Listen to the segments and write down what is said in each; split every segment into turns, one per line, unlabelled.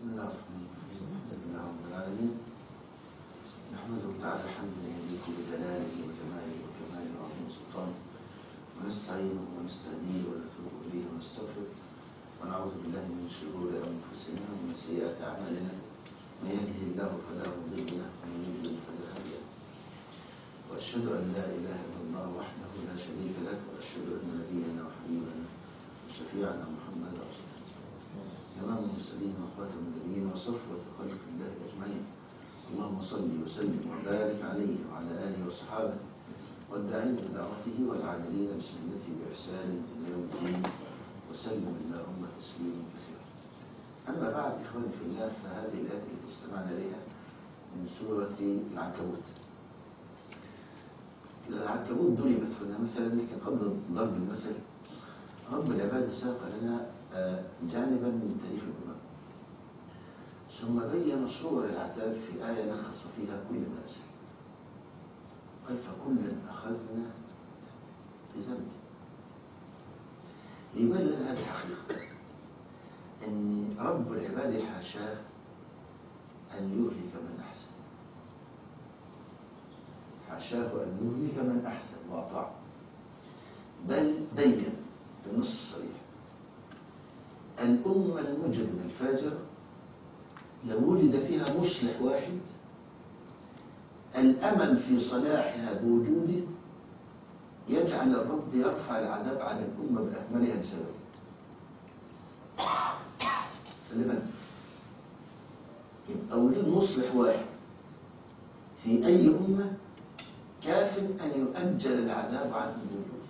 بسم الله الرحمن الرحيم الحمد لله رب العالمين نحمده تعالى حمدا يليق بجلاله وجماله وكماله وعظيم سلطانه ونستعينه ونستهديه ونتوب اليه ونستغفره ونعوذ بالله من شرور انفسنا ومن سيئات اعمالنا من يهده الله فلا مضل له ومن يضلل فلا هادي له واشهد ان لا اله الا الله وحده لا شريك له واشهد ان نبينا وحبيبنا وشفيعنا محمدا رسول الله إمام المرسلين وخاتم النبيين وصفوة خلق الله أجمعين اللهم صل وسلم وبارك عليه وعلى آله وصحابه والداعين بدعوته والعاملين بسنته بإحسان إلى يوم الدين وسلم اللهم تسليما كثيرا أما بعد إخواني في الله فهذه الآية التي استمعنا إليها من سورة العنكبوت العنكبوت ضربت هنا مثلا لكن قبل ضرب المثل رب العباد ساق لنا جانبا من تاريخ الأمم ثم بين صور العذاب في آية لخص فيها كل ما نزل قال فكلا أخذنا بذنبه ليبين لنا هذه الحقيقة أن رب العباد حاشاه أن يهلك من أحسن حاشاه أن يهلك من أحسن وأطاع بل بين بالنص الصريح الأمة المجرم الفاجر لو وجد فيها مصلح واحد الأمل في صلاحها بوجوده يجعل الرب يرفع العذاب عن الأمة بأكملها بسببه خلي بالك يبقى وجود مصلح واحد في أي أمة كاف أن يؤجل العذاب عن وجوده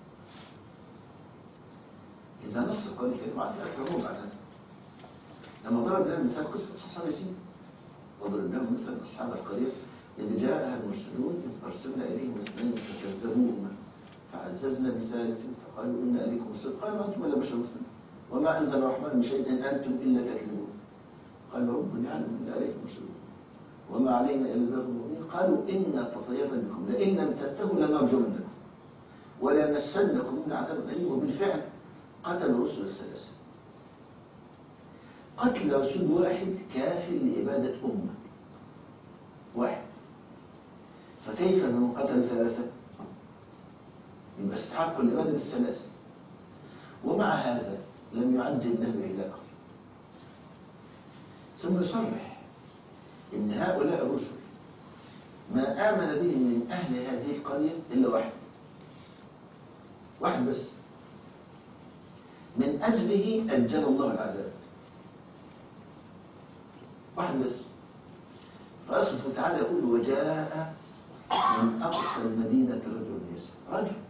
إذا نص القرآن الكريم على أكثر بعد هذا لما ضرب لنا مثال قصة أصحاب ياسين وضرب لهم مثل أصحاب القرية إذ جاءها المرسلون إذ أرسلنا إليهم اثنين فكذبوهما فعززنا بثالث فقالوا إنا إليكم مرسلون قالوا أنتم إلا بشر مسلم وما أنزل الرحمن من شيء إن أنتم إلا تكذبون قال ربنا يعلم إنا إليكم مرسلون وما علينا إلا البلاغ المبين قالوا إنا تطيرنا بكم لئن لم تنتهوا لنرجمنكم ولا يمسنكم من عذاب أليم وبالفعل قتل الرسل الثلاثة قتل رسول واحد كاف لإبادة أمة واحد فكيف من قتل ثلاثة يبقى استحق الإبادة الثلاثة ومع هذا لم يعجل له إهلاكه ثم يصرح إن هؤلاء الرسل ما آمن بهم من أهل هذه القرية إلا واحد واحد بس من أجله أجل الله العذاب واحد بس فأصله تعالى يقول وجاء من أقصى المدينة رجل يسعى رجل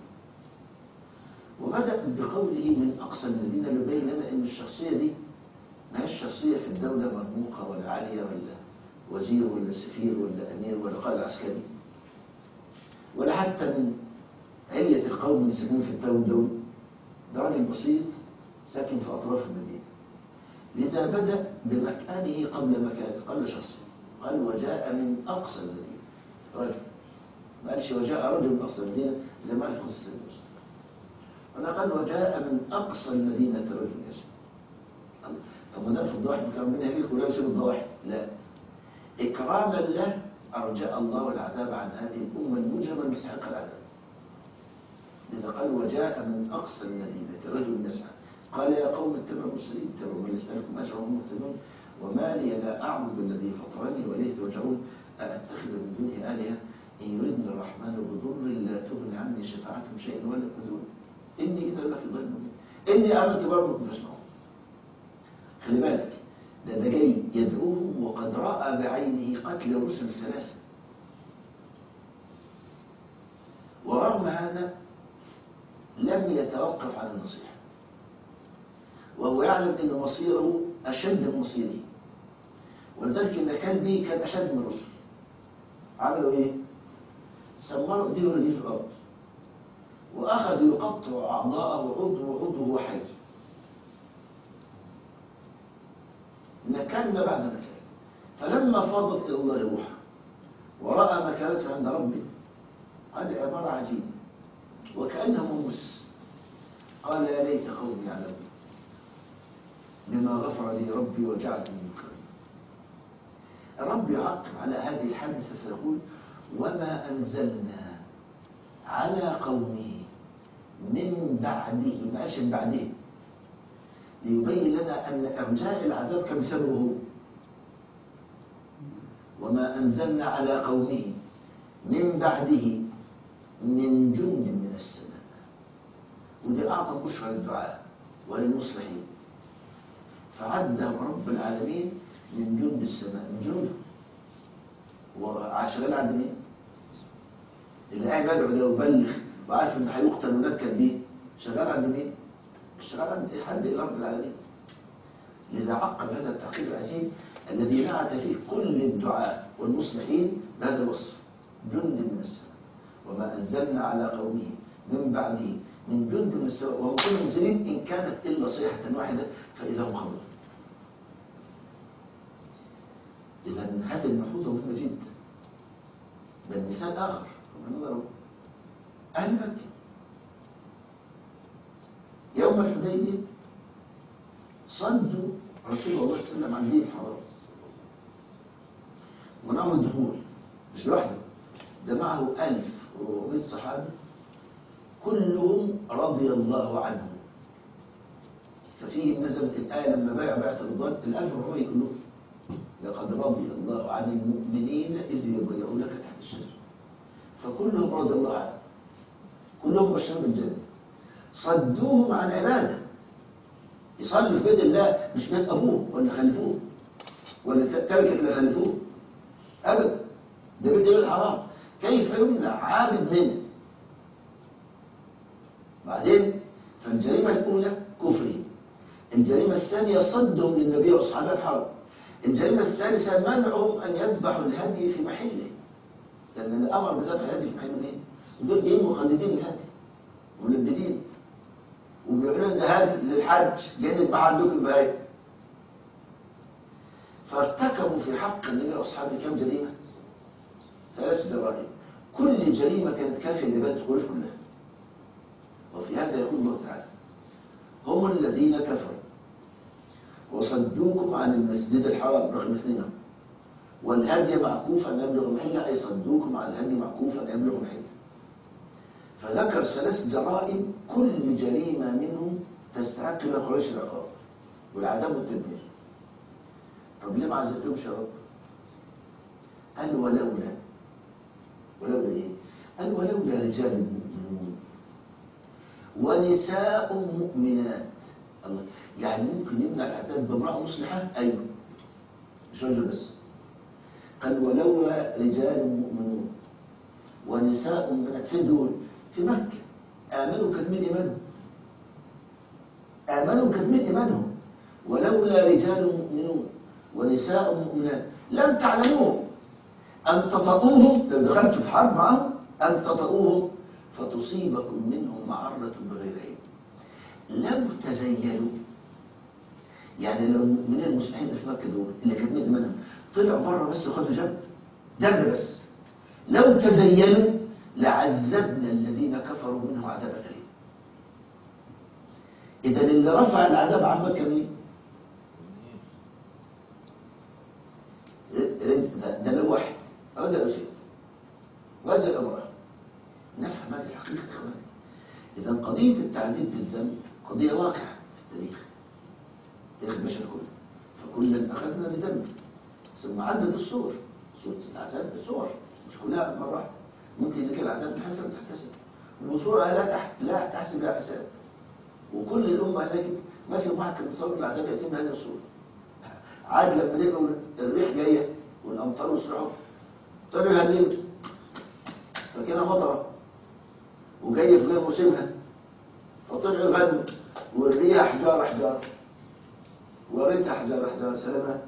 وبدأ بقوله من أقصى المدينة ليبين لنا أن الشخصية دي ما هيش شخصية في الدولة مرموقة ولا عالية ولا وزير ولا سفير ولا أمير ولا قائد عسكري ولا حتى من علية القوم اللي ساكنين في التاون دول ده راجل بسيط ساكن في أطراف المدينة لذا بدأ بمكانه قبل مكانه قبل شخصه قال وجاء من أقصى المدينة رجل ما قالش وجاء رجل من أقصى المدينة زي ما قال في قصة المسلم أنا قال وجاء من أقصى المدينة رجل يسمع طب ما ده في الضواحي كان من هيك ولا يسيب الضواحي لا إكراما له أرجاء الله العذاب عن هذه الأمة المجرمة المستحقة العذاب لذا قال وجاء من أقصى المدينة رجل يسعى قال يا قوم اتبعوا المرسلين اتبعوا من يسألكم أجرا وهم مهتدون وما لي لا أعبد الذي فطرني وإليه ترجعون أأتخذ من دونه آلهة إن يردني الرحمن بضر لا تغني عني شفاعتهم شيئا ولا يقدرون إني إذا لفي ضل مبين إني آمنت بربكم فاسمعون خلي بالك ده ده جاي يدعوهم وقد رأى بعينه قتل الرسل الثلاثة ورغم هذا لم يتوقف عن النصيحة وهو يعلم أن مصيره أشد من مصيره ولذلك إن كان به كان أشد من الرسل عملوا إيه؟ سمروا إيديه ورجليه في الأرض وأخذ يقطع أعضاءه عضو عضو وهو حي نكال ما بعد نكال فلما فاضت إلى الله روحه ورأى مكانته عند ربه قال عبارة عجيبة وكأنه موس قال يا ليت قومي يعلمون بما غفر لي ربي وجعلني من المكرمين الرب يعقب على هذه الحادثة فيقول وما أنزلنا على قومه من بعده ما قالش من بعده ليبين لنا أن إرجاء العذاب كان بسببه هو وما أنزلنا على قومه من بعده من جند من السماء ودي أعظم بشرى للدعاء وللمصلحين فعدهم رب العالمين من جند السماء من جنده وشغال عند مين؟ اللي قاعد يدعو ده ويبلغ وعارف ان هيقتل ونكل بيه شغال عند مين؟ مش شغال عند حد الا رب العالمين لذا عقب هذا التعقيب العجيب الذي نعت فيه كل الدعاء والمصلحين بهذا الوصف جند من السماء وما انزلنا على قومه من بعده من جند من السماء وهم كل منزلين ان كانت الا صيحه واحده فاذا هم خبر اذا هذه الملحوظه مهمه جدا بل مثال اخر من نظره اهل مكه يوم الحديبيه صدوا رسول الله صلى الله عليه وسلم عن دين الحرام ونعم الدخول مش لوحده ده معه 1400 صحابي كلهم رضي الله عنهم ففيهم نزلت الآية لما بايع بيعة الرضوان ال 1400 كلهم لقد رضي الله عن المؤمنين إذ يبايعونك تحت الشجرة فكلهم رضي الله عنهم كلهم بشروا بالجنة صدوهم عن عباده يصلي في بيت الله مش بيت ابوه ولا خلفوه ولا تركه اللي خلفوه ابدا ده بيت الله الحرام كيف يمنع عابد منه بعدين فالجريمه الاولى كفره الجريمه الثانيه صدهم للنبي واصحابه الحرم الجريمه الثالثه منعهم ان يذبحوا الهدي في محله لان الامر بذبح الهدي في محله مين؟ دول جايين مقلدين الهدي ملبدين وبيقولوا ان هذه للحج جايين يذبحوا عندكم البهايم فارتكبوا في حق النبي واصحابه كم جريمه؟ ثلاث جرائم كل جريمه كانت كافيه لبان الخروج كلها وفي هذا يقول الله تعالى هم الذين كفروا وصدوكم عن المسجد الحرام رقم اثنين والهدي معكوفا ان يبلغ محله اي صدوكم عن الهدي معكوفا ان يبلغ محله فذكر ثلاث جرائم كل جريمة منهم تستحق من قريش العقاب والعذاب والتدمير طب ليه ما عذبتهمش يا رب؟ قال ولولا ولولا ايه؟ قال ولولا رجال مؤمنون ونساء مؤمنات الله يعني ممكن يمنع العذاب بامرأة مصلحة؟ أيوه مش رجل بس قال ولولا رجال مؤمنون ونساء مؤمنات في دول في مكة آمنوا كتمين إيمانهم آمنوا كتمين إيمانهم ولولا رجال مؤمنون ونساء مؤمنات لم تعلموهم أن تطؤوهم لو دخلتوا في حرب معهم أن تطؤوهم فتصيبكم منهم معرة بغير علم لو تزيلوا يعني لو المؤمنين المصلحين في مكة دول اللي كاتبين إيمانهم طلعوا بره بس وخدوا جنب جنب بس لو تزيلوا لعذبنا الذين كفروا منه عذابا أليما إذا اللي رفع العذاب عن مكة مين؟ ده, ده لو واحد رجل أو ست رجل أو امرأة نفهم هذه الحقيقة يا إخواني إذا قضية التعذيب بالذنب قضية واقعة في التاريخ تاريخ البشر كله فكلا أخذنا بذنب ثم عدت الصور صورة العذاب بصور مش كلها مرة واحدة ممكن لك العذاب تحسب تحتسب والصورة لا تحت لا تحسب لها حساب وكل الأمة لكن ما في واحد كان متصور العذاب يتم بهذه الصورة عاد لما لقوا الريح جاية والأمطار وسرعوا طلعوا يهللوا فكانها مطرة وجاية في غير موسمها فطلعوا يغنوا والريح حجارة حجارة وريتها حجارة حجارة سلامات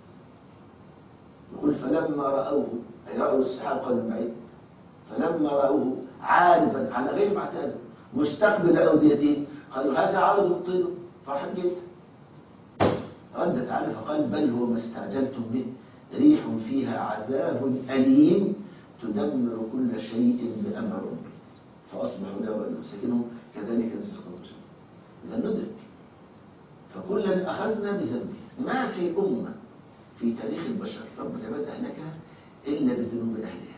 يقول فلما رأوه أي رأوا السحاب قدم بعيد فلما رأوه عارضا على غير معتاد مستقبل أوديتهم قالوا هذا عارض مطير فرحان جدا رد تعالى فقال بل هو ما استعجلتم به ريح فيها عذاب أليم تدمر كل شيء بأمر ربك فأصبحوا لا ولا مساكنهم كذلك نسخ إذا ندرك فكلا أخذنا بذنبه ما في أمة في تاريخ البشر رب العباد أهلكها إلا بذنوب أهلها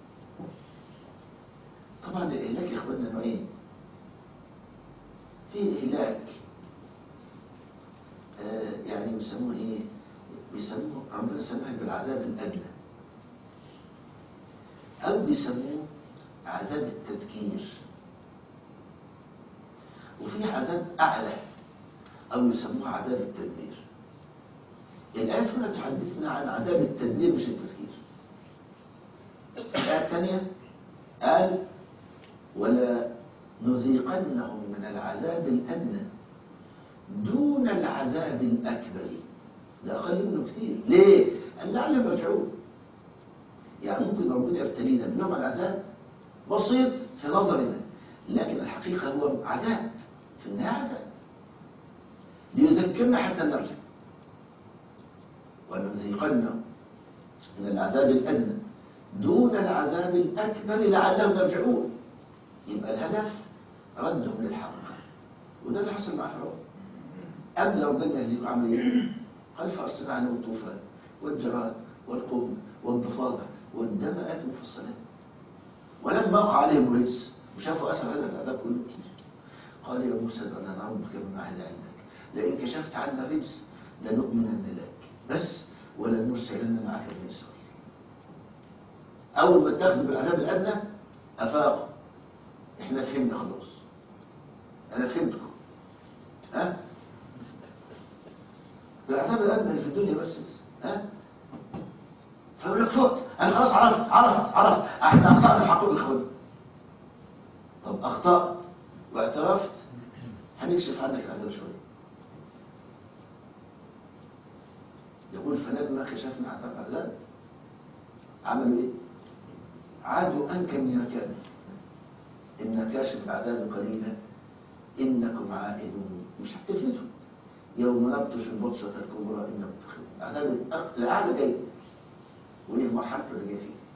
طبعا الإهلاك يا إخواننا نوعين في إهلاك آه يعني بيسموه إيه؟ بيسموه ربنا سماه بالعذاب الأدنى أو بيسموه عذاب التذكير وفي عذاب أعلى أو يسموه عذاب التدبير الآية هنا تحدثنا عن عذاب التدبير مش التذكير الآية الثانية قال ولا نذيقنهم من العذاب الأدنى دون العذاب الأكبر ده أقل منه كتير ليه؟ قال لعلهم يرجعون يعني ممكن ربنا يبتلينا بنوع العذاب بسيط في نظرنا لكن الحقيقة هو عذاب في النهاية عذاب ليذكرنا حتى نرجع ولنذيقنهم من العذاب الأدنى دون العذاب الأكبر لعلهم يرجعون يبقى الهدف ردهم للحق وده اللي حصل مع فرعون قبل ربنا يهديك عمل ايه؟ قال فأرسلنا عنه الطوفان والجراد والقبل والضفادع والدم آت مفصلات ولما وقع عليهم الرجس وشافوا أثر هذا العذاب كله قال يا موسى أنا ربك بما عهد عندك لئن كشفت عنا الرجس لنؤمنن لك بس ولنرسلن معك بني إسرائيل أول ما اتخذوا بالعذاب الأدنى أفاقوا إحنا فهمنا خلاص أنا فهمتكم ها بالعذاب الأدنى في الدنيا بس ها فيقول لك فقت أنا خلاص عرفت عرفت عرفت احنا أخطأنا في حقوق الإخوان طب أخطأت واعترفت هنكشف عنك العذاب شوية يقول فلما كشفنا عذاب العذاب عملوا ايه عادوا أنكم ما كانوا إن كاشف العذاب قليلا إنكم عائدون مش هتفلتوا يوم نبطش البطشة الكبرى إنكم تخلون العذاب الأعلى جاي وليه مرحلته اللي جاي فيه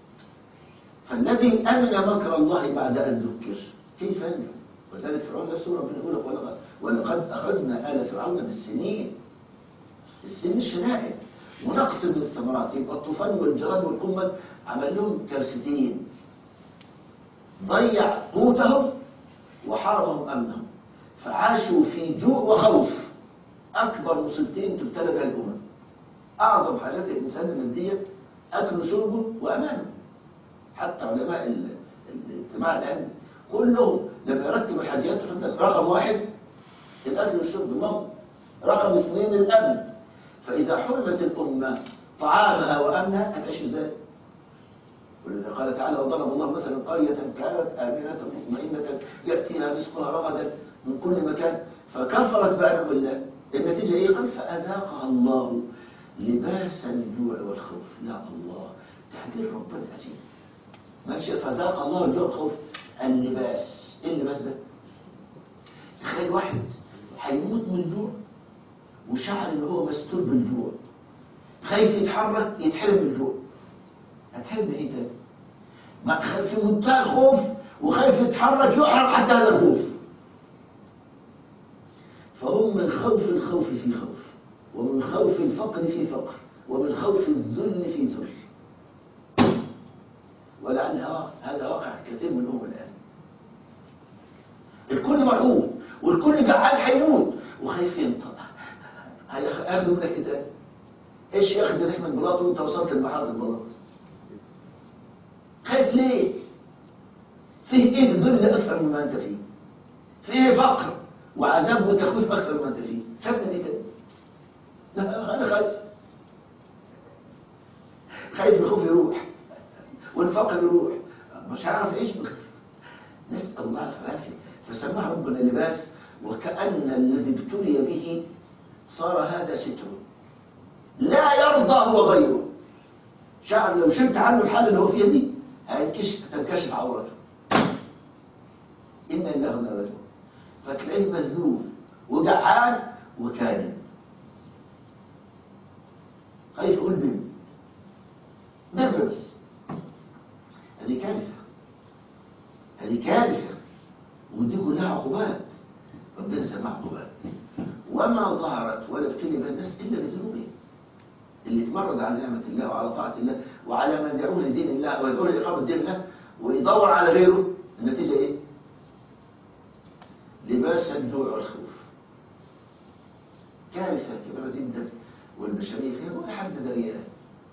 فالذي أمن مكر الله بعد أن ذكر كيف ينجو وذلك فرعون ده سورة من يقول ولقد, ولقد أخذنا آل فرعون بالسنين السنين الشدائد ونقص من الثمرات يبقى الطوفان والجراد والقمل عمل لهم كارثتين ضيع قوتهم وحرمهم أمنهم فعاشوا في جوع وخوف أكبر مصيبتين تبتلى بها الأمم أعظم حاجات الإنسان المادية أكل شربه وأمانه حتى علماء ال- الاجتماع الأمني كلهم لما يرتب الحاجيات يحط لك رقم واحد الأكل والشرب الموت رقم اثنين الأمن فإذا حرمت الأمة طعامها وأمنها هتعيش ازاي؟ ولذا قال تعالى وضرب الله مثلا قرية كانت آمنة مطمئنة يأتيها رزقها رغدا من كل مكان فكفرت بأنعم الله النتيجة إيه؟ قال فأذاقها الله لباس الجوع والخوف يا الله تعبير ربنا عجيب ماشي فذاق الله الجوع والخوف اللباس ايه اللباس ده؟ تخيل واحد هيموت من الجوع وشعر ان هو مستور بالجوع خايف يتحرك يتحرم من الجوع هتحرم من ايه تاني؟ ما خ- في منتهى الخوف وخايف يتحرك يحرم حتى هذا الخوف فهم من خوف الخوف في خوف ومن خوف الفقر في فقر ومن خوف الذل في ذل ولعل ها- هذا واقع كثير منهم الآن الكل مرعوب والكل جعان هيموت وخايف ينطق هياخدوا منك ايه تاني؟ ايش ياخد ريح من بلاط وانت وصلت لمرحله البلاط خايف ليه فيه ايه ذل اكثر مما انت فيه فيه فقر وعذاب وتخويف اكثر مما انت فيه خايف من ايه تاني لا انا خايف خايف الخوف يروح والفقر يروح مش هعرف ايش بك نسال الله العافيه فسماه ربنا لباس وكأن الذي ابتلي به صار هذا ستره لا يرضى هو غيره شعر لو شلت عنه الحال اللي هو فيها دي هينكشف تنكشف عورته إن الله رجل فتلاقيه مذنوب وجعان وكاذب خايف يقول بيه نرمى بس هذه كارثة هذه كارثة ودي كلها عقوبات ربنا سماها عقوبات وما يبتلي بها الناس إلا بذنوبهم اللي اتمرد على نعمة الله وعلى طاعة الله وعلى من يدعون لدين الله ويدعون لإقامة دين الله ويدور على غيره النتيجة إيه؟ لباس الجوع والخوف كارثة كبيرة جدا والبشرية فيها ولا حد دريان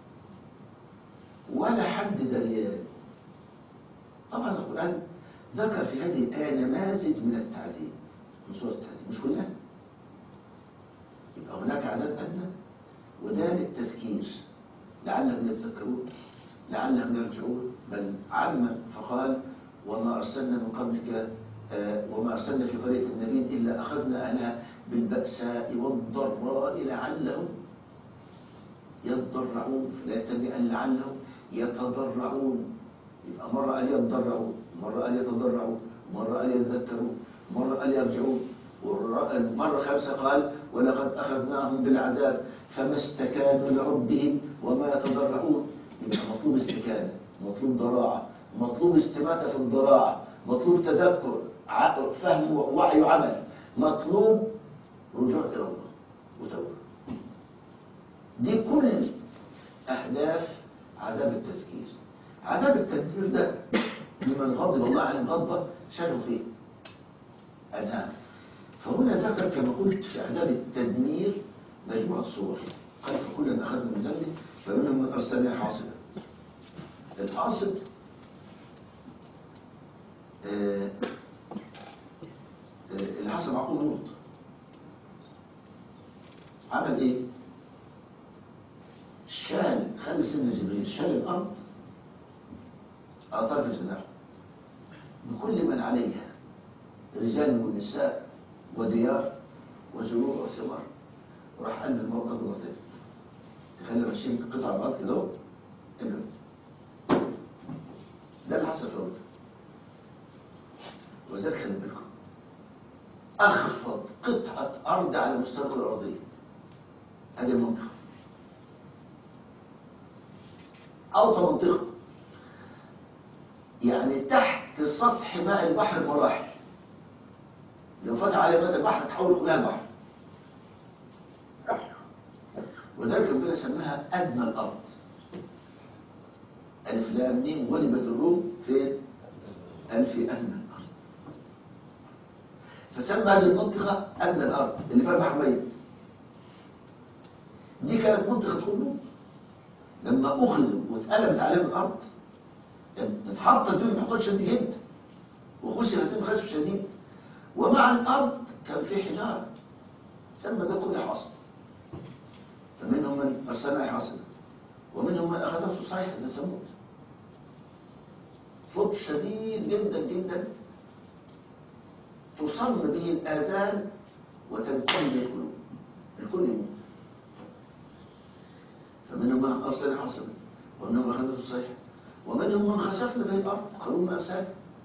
ولا حد دريان طبعا القرآن ذكر في هذه الآية نماذج من التعذيب من سورة التعذيب مش كلها يبقى هناك عذاب أدنى وده للتذكير لعلهم يتذكرون لعلهم يرجعون بل عم فقال وما أرسلنا من قبلك آه، وما أرسلنا في قرية النبي إلا أخذنا أهلها بالبأساء والضراء لعلهم يتضرعون في الآية الثانية قال لعلهم يتضرعون يبقى مرة قال يتضرعون مرة قال يتضرعون مرة قال يتذكرون مرة قال يرجعون ومرة خامسة قال ولقد أخذناهم بالعذاب فما استكانوا لربهم وما يتضرعون يبقى مطلوب استكانة مطلوب ضراعة مطلوب استماتة في الضراعة مطلوب تذكر ع- فهم ووعي وعمل مطلوب رجوع إلى الله وتوبة دي كل أهداف عذاب التذكير عذاب التذكير ده لمن غضب الله عن الغضبة شانه فيه أنهار فهنا ذكر كما قلت في عذاب التدمير مجموعة صور قال فكلا أخذنا من ذنبه فمنهم من أرسلنا حاصدا الحاصد آه، آه، اللي حصل مع قوم لوط عمل ايه؟ شال خلي سيدنا جبريل شال الارض على طرف الجناح بكل من عليها رجال ونساء وديار وزروع وثمار وراح قلب الموت الارض مرتين تخلي ماشيين قطع الارض كده اهو ابعد ده اللي حصل في الارض وذلك خلي بالكم أخفض قطعة أرض على مستوى الكرة الأرضية هذه المنطقة أوطى منطقة يعني تحت سطح ماء البحر بمراحل لو فتح على ماء البحر تحول كلها البحر ولذلك ربنا سماها أدنى الأرض ألف لام ميم غلبت الروم فين؟ قال في أدنى الأرض فسمى هذه المنطقة أدنى الأرض اللي فيها بحر ميت دي كانت منطقة خلود لما أخذوا واتقلبت عليهم الأرض انحطت بهم انحطاط شديد جدا وخسفت بهم خسف شديد ومع الأرض كان في حجارة سمى ده كل حاصل فمنهم من أرسلنا حاصلا ومنهم من أخذته صحيح زي ثمود صوت شديد جدا جدا تصم به الآذان وتنتهي به القلوب الكل يموت فمنهم من أرسلنا حاصلا ومنهم من أخذته صحيح ومنهم من خسفنا به الأرض قارون ما أمثال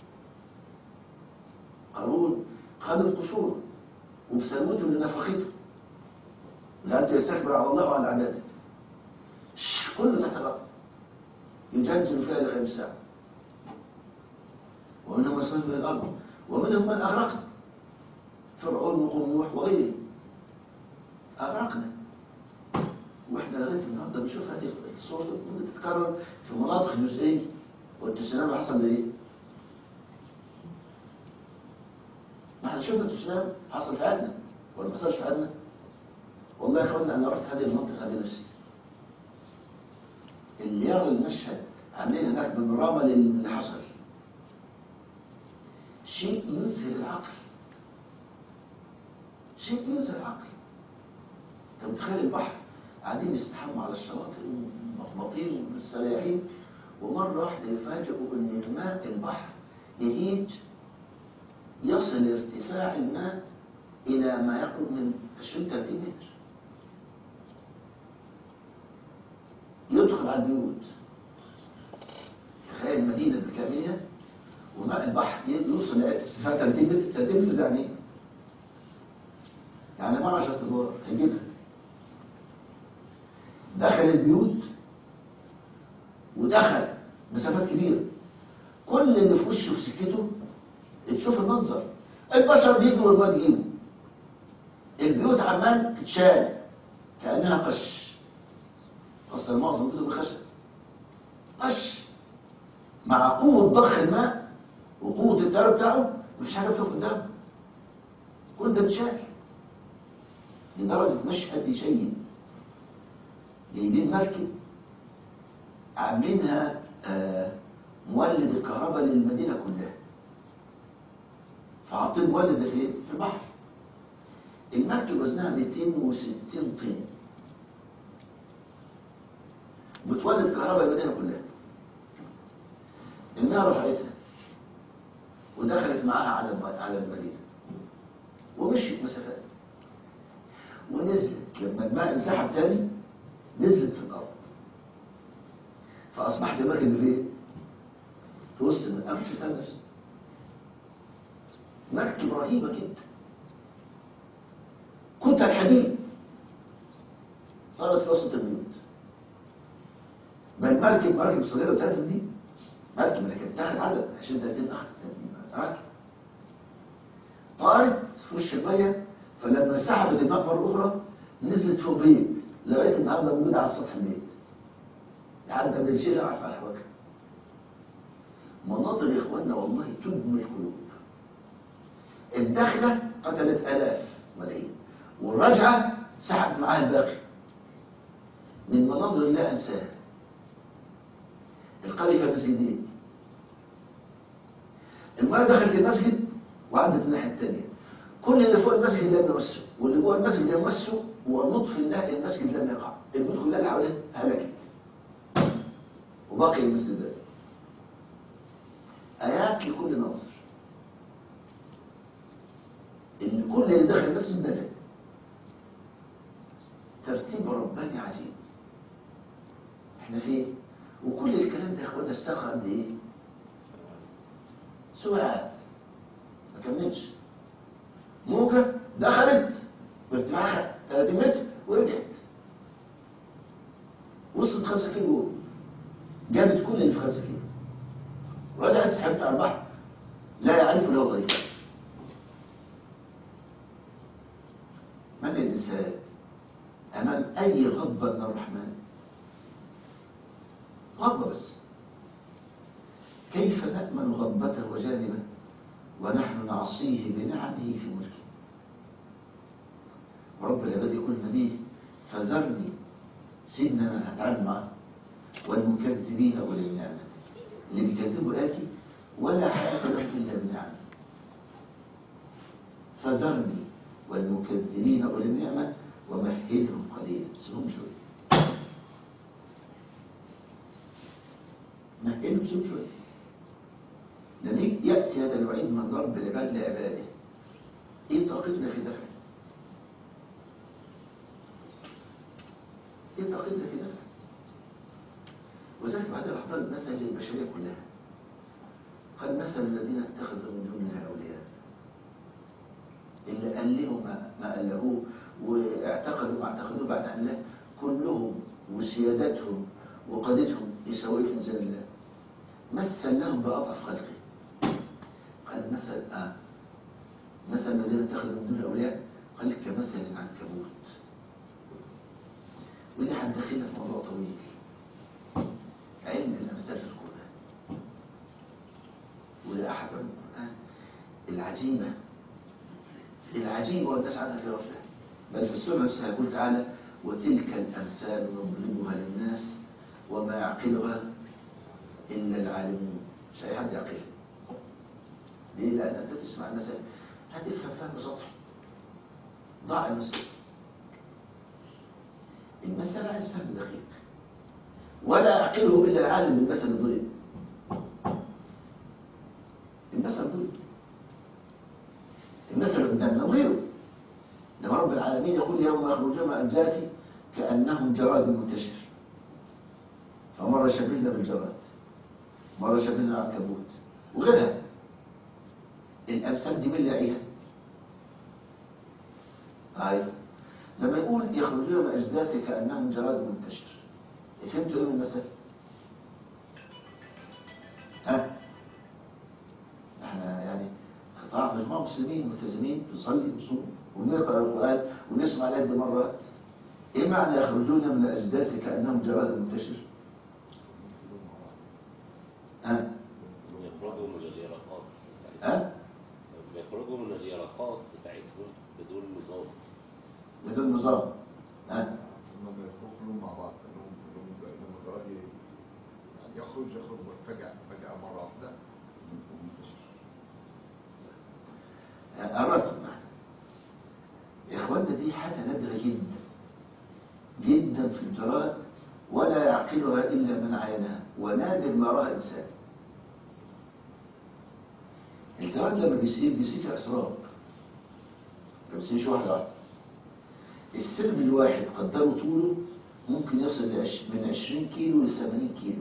قارون خد القصور وبسلوته لنفخته لأنت يستكبر على الله وعلى عباده شش، كله تحت الأرض يجنجل فيها لخير الساعة ومنهم من صنف الأرض ومنهم من أغرقنا فرعون وقوم نوح وغيره أغرقنا واحنا لغايه النهارده بنشوف هذه الصور بتتكرر في مناطق جزئيه والتسونامي اللي حصل لايه؟ ما احنا شفنا التسونامي حصل في عدن ولا ما حصلش في عدن؟ والله يا اخوانا انا رحت هذه المنطقه بنفسي اللي يرى المشهد عاملين هناك بانوراما للي حصل شيء يذهل العقل شيء يذهل العقل انت متخيل البحر قاعدين يستحموا على الشواطئ ومطمطين والسلاحين ومرة واحدة يفاجئوا ان الماء البحر يهيج يصل ارتفاع الماء إلى ما يقرب من 20 30 متر يدخل على البيوت تخيل مدينة بالكاملة وماء البحر يوصل لارتفاع 30 متر 30 متر يعني ايه؟ يعني ما 10 ادوار هيجيبها دخل البيوت ودخل مسافات كبيرة كل اللي في وشه في سكته تشوف المنظر البشر بيجروا والواد يجيبوا البيوت عمال تتشال كأنها قش أصلا معظم كتب الخشب قش مع قوة ضخ الماء وقوة التيار بتاعه مفيش حاجة بتقف قدامه كل ده متشال لدرجة مشهد يشيب جايبين مركب عاملينها آه، مولد الكهرباء للمدينة كلها فحاطين مولد ده فين؟ في البحر المركب وزنها 260 طن بتولد كهرباء المدينة كلها المياه رفعتها ودخلت معاها على الم- على المدينة ومشيت مسافات ونزلت لما الماء انسحب تاني نزلت في الأرض فأصبحت المركب فين؟ في وسط الماء أنا مش فاهم نفسي مركب رهيبة جدا كنت الحديد صارت في وسط البيوت بل مركب مركب صغيرة 30 مركب لكن تاخد عدد عشان 30 أخ راكب طارت في وش المية فلما سحبت الماء مرة أخرى نزلت فوق بيت لغاية النهارده موجودة على سطح البيت لحد ما الشيء يعرف على الحواكب مناظر يا اخوانا والله تدمي القلوب الدخلة قتلت آلاف ملايين والرجعة سحبت معاها الباقي من مناظر لا أنساها القرية فيها مسجدين المرأة دخلت المسجد وعدت الناحية الثانية كل اللي فوق المسجد لم يمسه واللي جوه المسجد يمسه ولطف الله المسجد لم يقع البيوت كلها اللي حواليه هلكت وبقي المسجد ده آيات لكل ناظر إن كل اللي دخل المسجد نجا ترتيب رباني عجيب احنا فين وكل الكلام ده يا اخوانا استرخى قد ايه ساعات ما كملش موجة دخلت بارتفاعها 30 متر ورجعت وصلت 5 كيلو جوه جابت كل اللي في 5 كيلو رجعت سحبت على البحر لا يعرف له طريق من الإنسان أمام أي غضبة من الرحمن غضبة بس كيف نأمن غضبته وجانبه ونحن نعصيه بنعمه في ملكه ورب العباد يقول النبي فذرني سيدنا أنا هتعامل معاه والمكذبين أولي النعمة اللي بيكذبوا آتي ولا حياة لهم إلا بنعمه فذرني والمكذبين أولي النعمة ومهلهم قليلا سيبهم شوية مهلهم سيبهم شوية لما يأتي هذا الوعيد من رب العباد لعباده ايه طاقتنا في دفعه ايه طاقتنا في دفعه وذلك بعد راح ضرب مثل للبشريه كلها قال مثل الذين اتخذوا من دون الله اولياء اللي ألهوا ما, ما ألهوه واعتقدوا ما اعتقدوه بعد أن الله كلهم وسيادتهم وقادتهم يساوي في ميزان الله مثل لهم بأضعف خلقه قال مثل آه مثل الذين اتخذوا من دون الأولياء قال لك كمثل العنكبوت ودي هتدخلنا في موضوع طويل علم الأمثال في القرآن وده أحد علوم القرآن العجيبة العجيبة والناس عنها في غفلة بل في السورة نفسها يقول تعالى وتلك الأمثال نضربها للناس وما يعقلها إلا العالمون مش أي حد يعقلها ليه؟ لأن أنت تسمع المثل هتفهم فهم سطحي ضاع المثل المثل عايز فهم دقيق ولا يعقله إلا العالم بالمثل الضرب المثل ضرب المثل قدامنا وغيره لما رب العالمين يقول يوم يخرجون من الأجداث كأنهم جراد منتشر فمرة شبهنا بالجراد مرة شبهنا عنكبوت وغيرها الأمثال دي من يعيها أيوة لما يقول يخرجون من أجداث كأنهم جراد منتشر فهمتوا إيه من المثل؟ ها؟ احنا يعني قطاع مجموعة مسلمين ملتزمين بنصلي ونصوم ونقرأ القرآن ونسمع الآيات دي مرات ايه معنى يخرجون من الاجداث كانهم جراد منتشر ها
يخرجوا من اليرقات بتاعتهم
ها
يخرجوا من اليرقات بتاعتهم بدون نظام
بدون نظام ها
انهم يخرجوا كلهم مع بعض انهم كلهم انهم الجراد ي- يعني يخرج يخرج فجأة فجأة مرة واحدة ومنتشر
قربت معنا يا اخوانا دي حاجه نادره جدا جدا في الجراد ولا يعقلها الا من عينها ونادر ما راى انسان الجراد لما بيسيب بيسيب في اسرار ما بيسيبش واحده واحده السرب الواحد قدروا طوله ممكن يصل لعش- من 20 كيلو ل 80 كيلو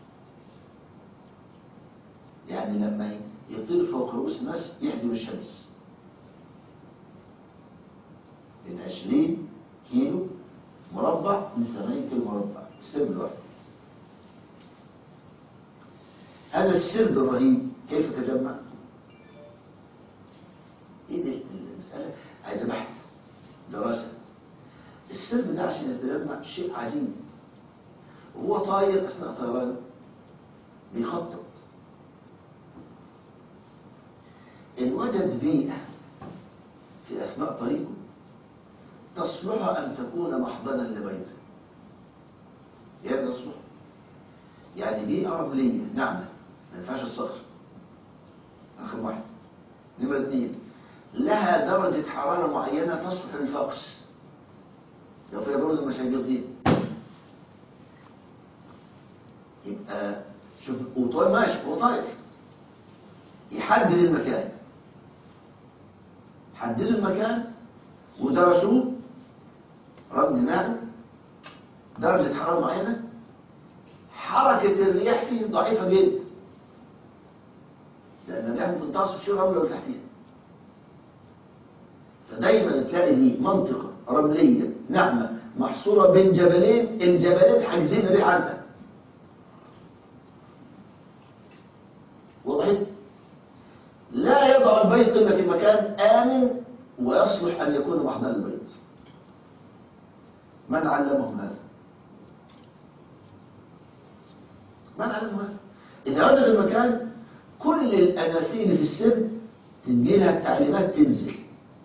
يعني لما يطير فوق رؤوس الناس يحجب الشمس من 20 كيلو مربع من 80 كيلو مربع السرب الواحد هذا السرب الرهيب كيف تجمع؟ ايه ده المسألة عايزة بحث دراسة السرب ده عشان يتجمع شيء عجيب وهو طاير أثناء طيرانه بيخطط إن وجد بيئة في أثناء طريقه تصلح أن تكون محضنا لبيته يعني تصلح يعني بيئة رملية ناعمة ما ينفعش الصخر رقم واحد نمرة اثنين لها درجة حرارة معينة تصلح للفقس لو فيها برد مش هيبيض يبقى شوف وطاير ماشي هو طاير يحدد المكان حددوا المكان ودرسوه رمل ناعم درجة حرارة معينة حركة الرياح فيه ضعيفة جدا لأن الرياح ممكن تعصف شيء رمل ولا تحتيها فدايما تلاقي دي منطقة رملية ناعمة محصورة بين جبلين الجبلين حاجزين الريح عنها وضحت؟ لا يضع البيض إلا في مكان آمن ويصلح أن يكون محضن البيض من علمهم هذا؟ من علمهم هذا؟ إذا وجد المكان كل الأناسيل في السن تديلها التعليمات تنزل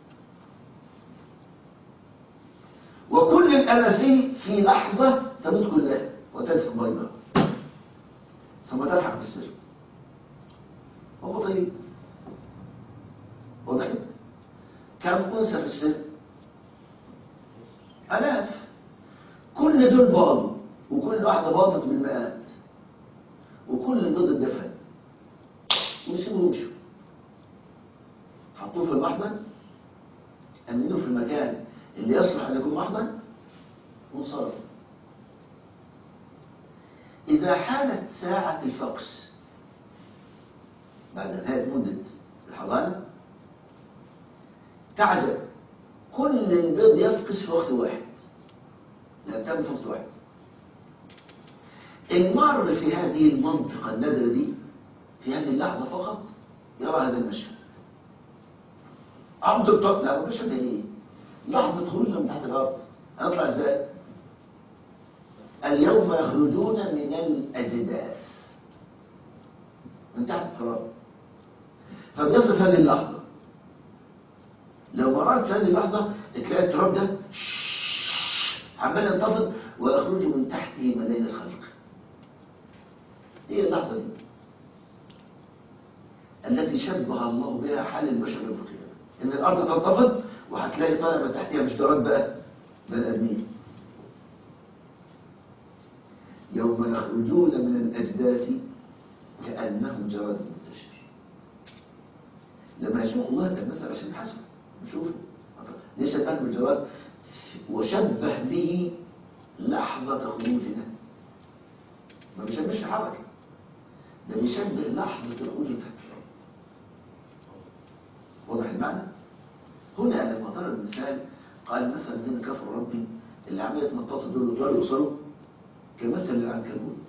وكل الأناسيل في لحظة تموت كلها وتدفن بيضها ثم تلحق بالسر هو طيب واضح كم أنثى في السن آلاف كل دول باضوا وكل واحدة باضت بالمئات وكل البيض اتدفن ويسيبوا يمشوا حطوه في المحمل أمنوه في المكان اللي يصلح أن يكون محمل وانصرفوا إذا حانت ساعة الفقس بعد نهاية مدة الحضانة تعجب كل البيض يفقس في وقت واحد لا تم في وقت واحد المار في هذه المنطقة النادرة دي في هذه اللحظة فقط يرى هذا المشهد عبد الطب لا المشهد ايه لحظة خروجنا من تحت الأرض هنطلع ازاي اليوم يخرجون من الأجداث من تحت التراب فبيصف هذه اللحظة لو مررت في هذه اللحظة تلاقي التراب ده عمال ينتفض ويخرج من تحته ملايين الخلق هي اللحظة دي التي شبه الله بها حال البشر يوم القيامة إن الأرض تنتفض وهتلاقي طالع من تحتها مش جراد بقى بني آدمين يوم يخرجون من الأجداث كأنهم جراد منتشر لما يشوف الله ده مثلا عشان حسن نشوفه ليس فهم الجراد وشبه به لحظة خروجنا ما بيشبهش حركة ده بيشبه لحظة الخروج من تحت الأرض واضح المعنى؟ هنا لما ضرب المثال قال مثل الذين كفروا ربي اللي عملت يتنططوا دول ودول يوصلوا كمثل العنكبوت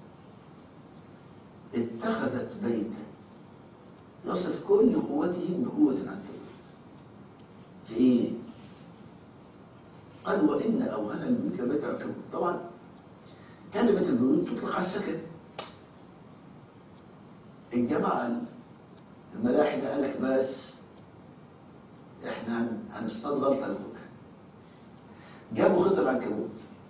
اتخذت بيتا يصف كل قوته بقوة العنكبوت في ايه؟ قال وإن أوهن البيوت لبيت العنكبوت طبعا كلمة البيوت تطلق على السكن الجماعة الملاحدة قال لك بس احنا هن- هنصطاد غلطة لفوق جابوا خيط العنكبوت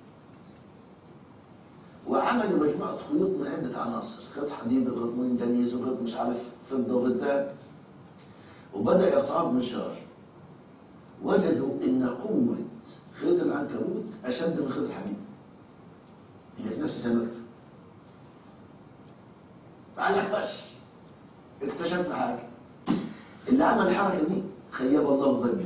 وعملوا مجموعة خيوط من عدة عناصر خيط حديد وخيط منجنيز وخيط مش عارف فضة وخيط ذهب وبدأ يقطعوا بمنشار وجدوا إن قوة خيط العنكبوت أشد من خيط الحديد هي في نفس سمكته فقال لك بس اكتشفنا حاجة اللي عمل الحركة دي خيب الله ظنه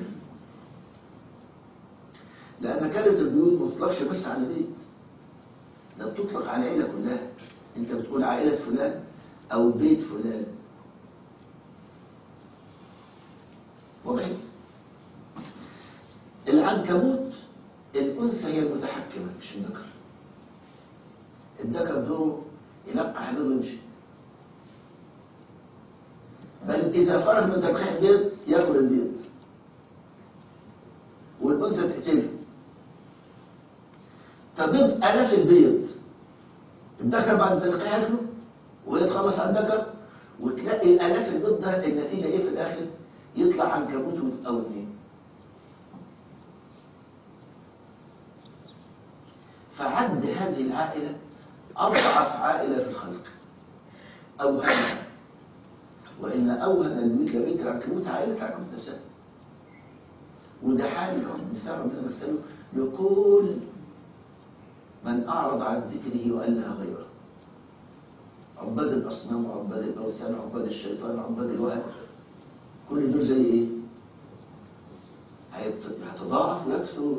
لأن كلمة البيوت ما بتطلقش بس على بيت ده بتطلق على العيلة كلها انت بتقول عائلة فلان او بيت فلان واضح العنكبوت الأنثى هي المتحكمة مش الذكر الذكر دوره يلقح بيض ويمشي بل إذا فرغ من تلقيح البيض ياكل البيض والأنثى تقتله تبيض آلاف البيض الذكر بعد تلقيح ياكله وهي تخلص على الذكر وتلاقي آلاف البيض ده النتيجة إيه في الآخر؟ يطلع عنكبوت أو اتنين فعد هذه العائلة أضعف عائلة في الخلق أوهنها وإن أوهن البيوت لبيت العنكبوت عائلة العنكبوت نفسها وده حال مثال ربنا مثله لكل من أعرض عن ذكره وألها غيره عباد الأصنام وعباد الأوثان وعباد الشيطان وعباد الوهن كل دول زي إيه؟ هيت- هيتضاعف ويكثر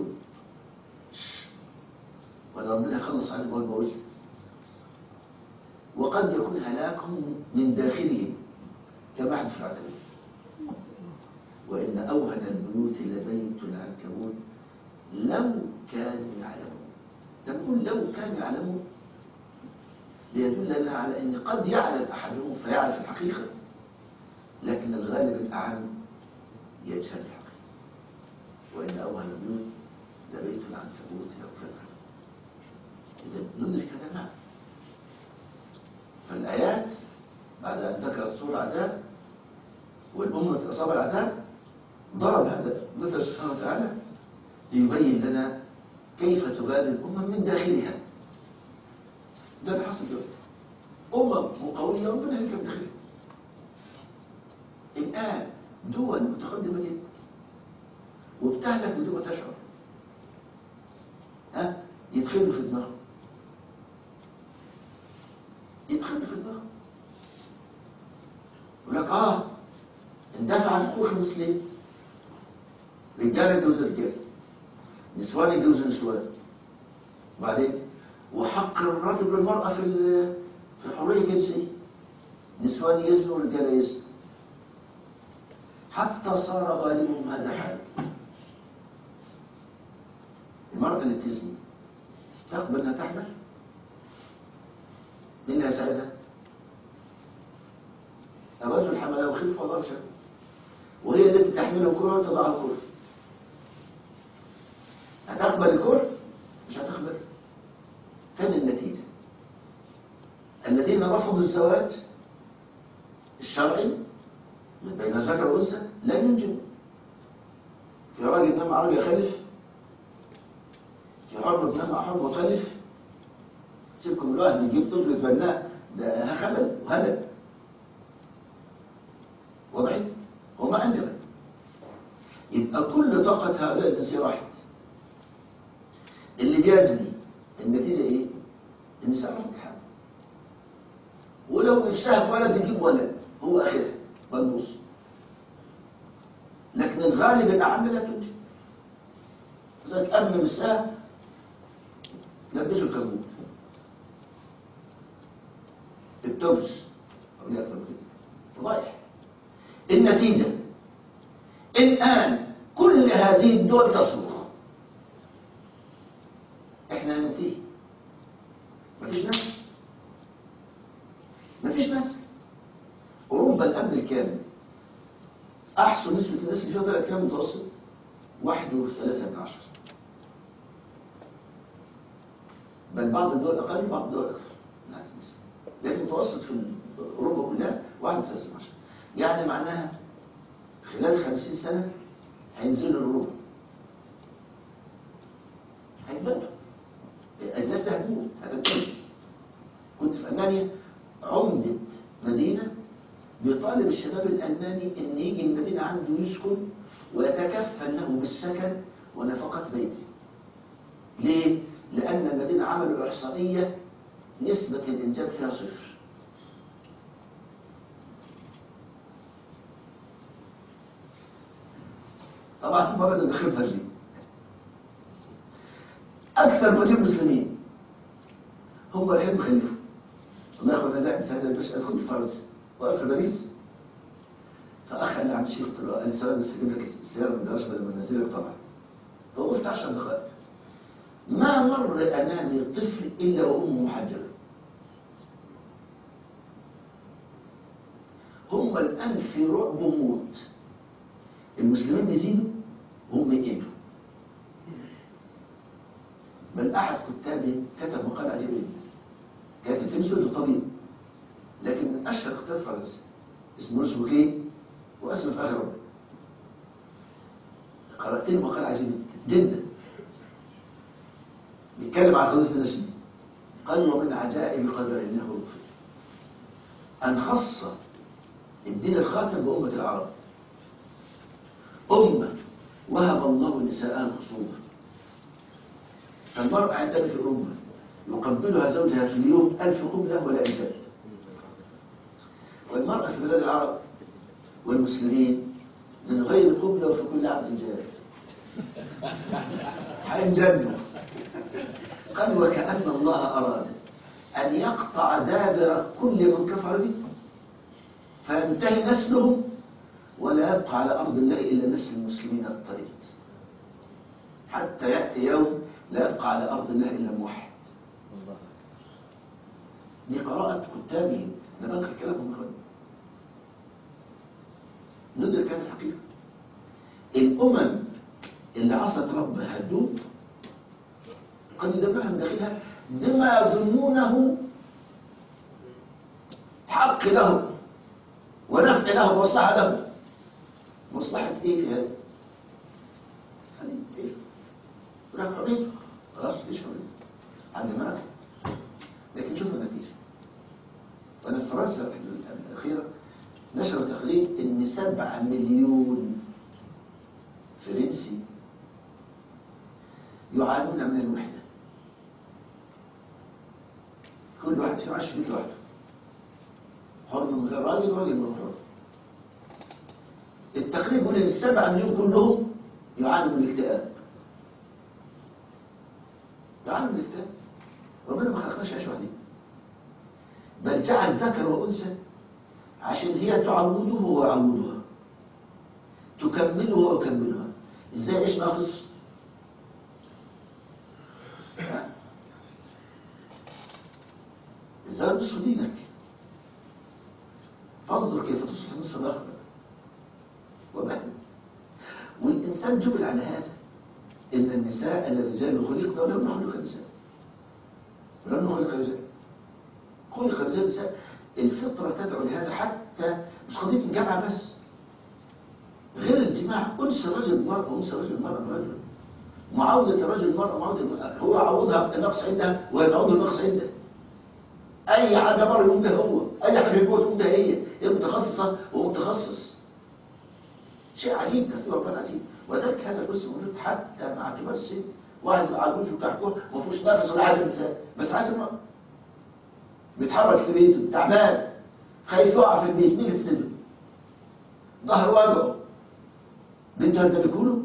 ولا ربنا يخلص عليهم وهو بقول وقد يكون هلاكهم من داخلهم كما حدث في العنكبوت وإن أوهن البيوت لبيت العنكبوت لو كانوا يعلمون نقول لو كانوا يعلمون ليدلنا على أن قد يعلم أحدهم فيعرف الحقيقة لكن الغالب الأعم يجهل الحقيقة وإن أوهن البيوت لبيت العنكبوت لو كانوا يعلمون إذا ندرك هذا المعنى فالآيات بعد أن ذكرت سورة العذاب والأمة أصاب العذاب ضرب هذا مثل سبحانه وتعالى ليبين لنا كيف تبادل الأمم من داخلها ده اللي حصل دلوقتي أمم قوية ربنا هيك من داخلها الآن دول متقدمة جدا وبتهلك بدون ما تشعر ها يدخلوا في دماغهم يدخلوا في دماغهم يقول لك اه اندفع عن حقوق المسلمين رجال يجوز رجال نسوان يجوز نسوان وبعدين وحق الرجل والمرأة في ال- في الحرية الجنسية نسوان يزنوا ورجال يزنوا حتى صار غالبهم هذا حال المرأة اللي تزني تقبل انها تحمل مين اللي هيساعدها؟ الرجل حمله خلف والله شاء وهي التي تحمله كرة وتضع الكرة هتقبل الكرة مش هتقبل كان النتيجة الذين رفضوا الزواج الشرعي من بين ذكر وانثى لم ينجبوا في راجل نام عربي يخلف في حرب نام حرب وخلف سيبكم الواحد يجيب طفل فنان ده خبل وهلل واضح وما عندنا يبقى كل طاقة هؤلاء النساء راحت اللي بيزني النتيجة ايه؟ النساء راحت الحمل ولو نفسها في ولد يجيب ولد هو اخرها ملبوس لكن الغالب الاعم لا تنجب لذلك ام نفسها لبسوا الكبوت التوبس او لا أكثر من كده فضايح النتيجة الآن كل هذه الدول تصرخ احنا هننتهي مفيش ناس مفيش ناس أوروبا الأمن الكامل أحسن نسبة الناس اللي فيها طلعت كام متوسط واحد وثلاثة عشر بل بعض الدول اقل بعض الدول اكثر بالعكس. لكن متوسط في اوروبا كلها 1 يعني معناها خلال 50 سنه هينزلوا الربع هيتبدوا الناس هتموت هتموت كنت في المانيا عمده مدينه بيطالب الشباب الالماني ان يجي المدينه عنده يسكن ويتكفل له بالسكن ونفقه بيته ليه؟ لأن المدينة عملوا إحصائية نسبة الإنجاب فيها صفر طبعا هم بدأوا داخل برلين أكثر مدير مسلمين هم الحين خليفة الله ياخذ لا انسى هذا البشر أنا كنت في فرنسا وقف في باريس فأخ قال لي عم الشيخ قلت له قال لي سؤال بس أجيب لك السيارة من الجراج بدل ما ننزلك طبعا فوقفت 10 دقائق ما مر أمامي طفل إلا وأمه محجبة هم الآن في رعب موت المسلمين بيزيدوا وهم يقلوا بل أحد كتابه كتب مقال عجيب جدا كاتب في مسؤولية الطبيب لكن من أشهر كتاب فرنسي اسمه لويس بوكيه واسمه في آخر قرأت له مقال عجيب جدا بيتكلم عن قضية النسل قال ومن عجائب قدر الله ولطفه أن خص الدين الخاتم بأمة العرب أمة وهب الله نساءها الخصوبة فالمرأة عندنا في أوروبا يقبلها زوجها في اليوم ألف قبلة ولا إنجاب والمرأة في بلاد العرب والمسلمين من غير قبلة وفي كل عام إنجاب هينجنوا قال وكأن الله أراد أن يقطع دابر كل من كفر به فينتهي نسلهم ولا يبقى على أرض الله إلا نسل المسلمين الطريق حتى يأتي يوم لا يبقى على أرض الله إلا موحد دي قراءة كتابهم أنا بنقل كلامهم خالد ندرك هذه الحقيقة الأمم اللي عصت ربها هتدوب قد يدبرها من داخلها بما يظنونه حق له ونفع له ومصلحة له مصلحة ايه في هذا؟ خليه ايه؟ يقول لك حريته خلاص ليش حريته؟ عند معك لكن شوف النتيجة وأنا في فرنسا في الأخيرة نشروا تقرير إن سبعة مليون فرنسي يعانون من الوحدة كل واحد فيهم عايش في بيت لوحده حر من غير راجل وراجل من غير راجل التقرير بيقول ان السبعة مليون كلهم يعانوا من الاكتئاب يعانوا من الاكتئاب ربنا ما خلقناش عيش وحدين بل جعل ذكر وانثى عشان هي تعوده ويعودها تكمله ويكملها ازاي عيش ناقص ازاي نصف دينك فانظر كيف تصبح نصف الاخر وبعد والانسان جبل على هذا ان النساء ان الرجال خلقنا ولم نخلق النساء ولم نخلق الرجال خلق الرجال النساء الفطره تدعو لهذا حتى مش قضيه الجامعه بس غير الجماع انس الرجل المرأة وانس الرجل المرأة برجل معاودة الرجل المرأة معاودة المرأة هو يعوضها النقص عندها ويتعوض النقص عندها اي حاجة مر يقوم بها هو اي حاجة يقوم تقوم بها هي هي متخصصة ومتخصص شيء عجيب كثير ربنا عجيب وذلك هذا الجزء موجود حتى مع كبار السن واحد عجوز بتاع كوره ما فيهوش نفس ولا حاجه انسان بس عايز المرأة بيتحرك في بيته تعبان خايف يقع في البيت مين اللي تسنده ظهر وجعه بنته هتدركوا له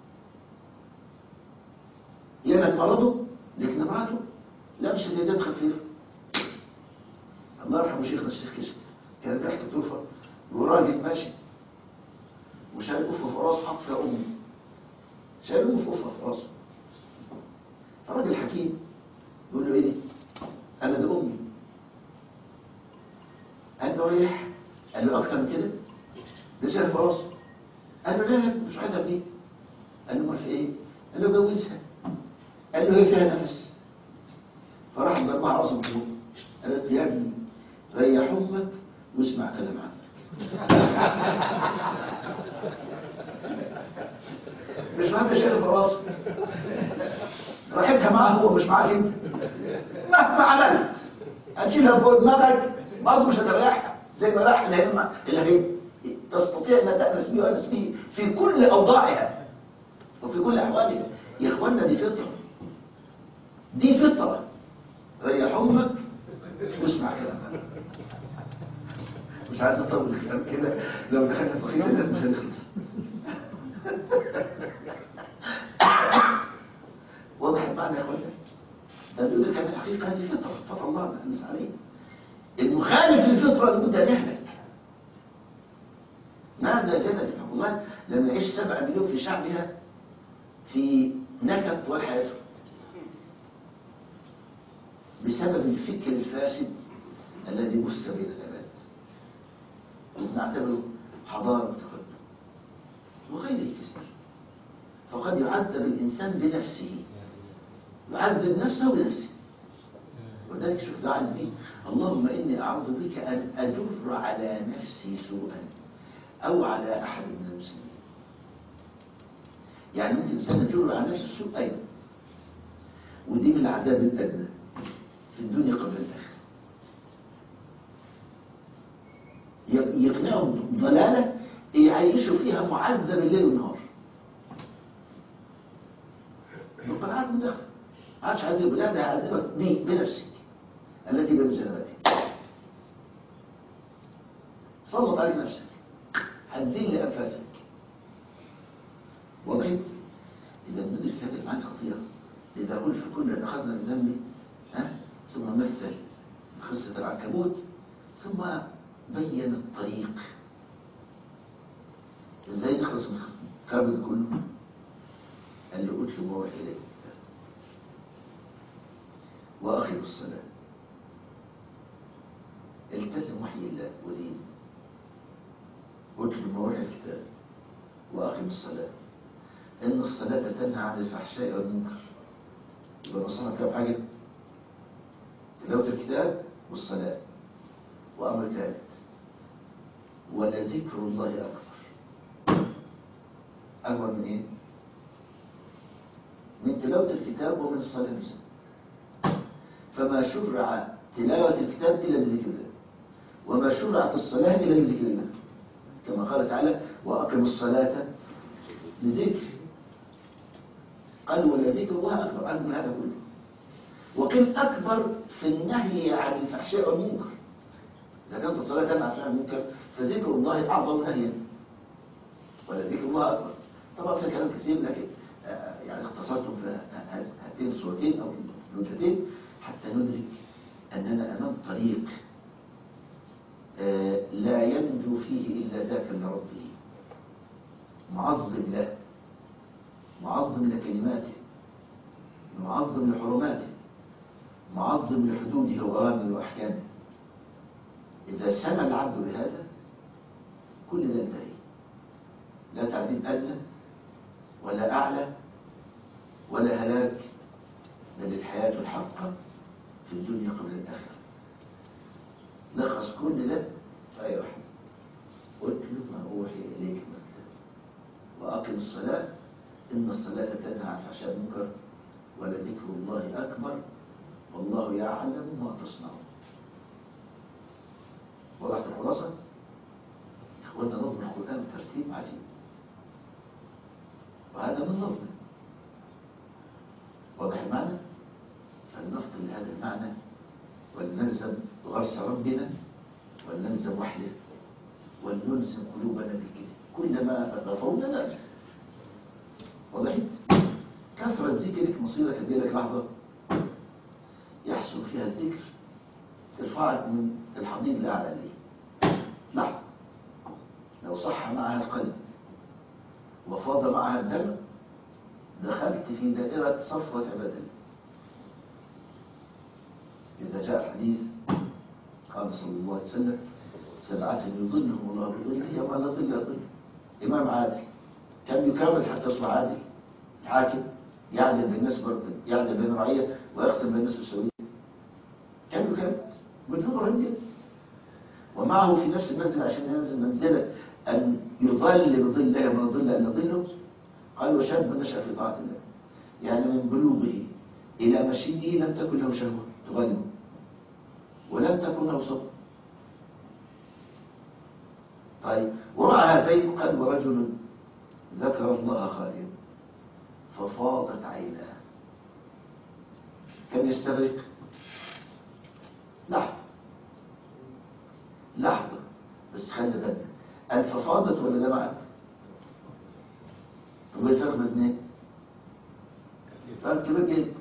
يانا مرضه لكن امراته لا مش شديدات خفيفه الله يرحمه شيخنا الشيخ كشك كان تحت طوفه وراجل ماشي وشايل قفه في راسه حط فيها امه شايل امه في قفه في راسه فالراجل حكيم يقول له ايه دي؟ انا ده امي قال له ريح قال له اكتر من كده ده شايل في راسه قال له لا لا مش عايز ابنيك قال له امال في ايه؟ قال له جوزها قال له هي فيها نفس راح ضربها راسه فوق قالت يا ابني ريح امك واسمع كلام عنك مش مهم شرف راسه راحتها معاه هو مش معاك انت مهما عملت هتشيلها فوق دماغك برضه مش هتريحها زي ما راح الهمة اللي هي تستطيع ان تأنس بيه وأنس بيه في كل اوضاعها وفي كل احوالها يا اخوانا دي فطرة دي فطرة ريح امك واسمع كلامها مش عايز اطول الكلام كده لو دخلنا في خيط الناس مش هنخلص واضح المعنى يا اخوانا ده بيقول لك ان الحقيقه هذه فطره فطر الله نحن عليه المخالف للفطره لابد ان يهلك ماذا جدل الحكومات لما يعيش سبعة مليون في شعبها في نكد طوال حياتهم بسبب الفكر الفاسد الذي بث بين العباد ونعتبره حضارة وتقدم وغيره كثير فقد يعذب الإنسان بنفسه يعذب نفسه بنفسه ولذلك شوف دعاء النبي اللهم إني أعوذ بك أن أجر على نفسي سوءا أو على أحد من المسلمين يعني ممكن الإنسان يجر على نفسه السوء أيضا ودي من العذاب الأدنى في الدنيا قبل الآخرة يقنعهم ضلالة يعيشوا فيها معذب الليل والنهار يبقى العالم دخل عادش عذب لا ده عذبك بي بنفسك التي بمجرماتك سلط عليك نفسك هتذل أنفاسك وبعد إذا ندرك هذه المعاني خطيرة إذا قلت كنا أخذنا من ذنبي ها ثم مثل قصة العنكبوت ثم بين الطريق ازاي نخلص من الكرب ده كله قال له اتلو ما وحي اليك واقم الصلاه التزم وحي الله ودينه اتلو ما وحي الكتاب واقم الصلاه ان الصلاه تنهى عن الفحشاء والمنكر يبقى نصنا كام حاجه تلاوه الكتاب والصلاه وامر ثالث ولذكر الله اكبر اكبر من ايه من تلاوه الكتاب ومن الصلاه نفسها فما شرع تلاوه الكتاب الا لذكر الله وما شرعت الصلاه الا لذكر الله كما قال تعالى واقم الصلاه لذكر قال ولذكر الله اكبر اكبر من هذا كله وكن اكبر في النهي عن الفحشاء والمنكر إذا كانت الصلاة تنهى عن الفحشاء والمنكر فذكر الله أعظم نهيا ولذكر الله أكبر طبعا في كلام كثير لكن آه، يعني اختصرتم في هاتين الصورتين أو الوجهتين حتى ندرك أننا أمام طريق آه، لا ينجو فيه إلا ذاك لربه معظم له معظم لكلماته معظم لحرماته معظم لحدوده وأوامره وأحكامه إذا سمى العبد بهذا كل ده انتهي لا تعذيب أدنى ولا أعلى ولا هلاك بل الحياة الحقة في الدنيا قبل الآخرة لخص كل ده في آية واحدة اتل ما أوحي إليك من الكتاب وأقم الصلاة إن الصلاة تنهى عن الفحشاء والمنكر ولذكر الله أكبر والله يعلم ما تصنعون وضعت الخلاصة إخوانا نظم القرآن ترتيب عجيب وهذا من نظمه واضح المعنى فلنفضل لهذا المعنى ولنلزم غرس ربنا ولنلزم وحيه ولنلزم قلوبنا بالكده كلما غفرنا نرجع وضحت كثرة ذكرك مصيرك لك لحظة يحصل فيها الذكر ترفعك من الحضيض الأعلى ليه لحظة لو صح معها القلب وفاض معها الدم دخلت في دائرة صفوة عباد الله إذا جاء الحديث قال صلى الله عليه وسلم سبعة يظلهم الله بظله يوم لا ظل ظل إمام عادل كم يكامل حتى يصبح عادل الحاكم يعدل بين الناس يعدل بين الرعية ويقسم بين الناس بالسوية مثل ابراهيم كده ومعه في نفس المنزل عشان ينزل منزله ان يظل بظل الله ومن ظل ان يظله قال وشاب نشا في طاعه الله يعني من بلوغه الى مشيه لم تكن له شهوه تغلبه ولم تكن له صبر طيب ومع هذين قال ورجل ذكر الله خاليا ففاضت عيناه كم يستغرق لحظة لحظة بس خلي بالك قال ففاضت ولا دمعت طب ايه الفرق بين الاثنين فرق كبير جدا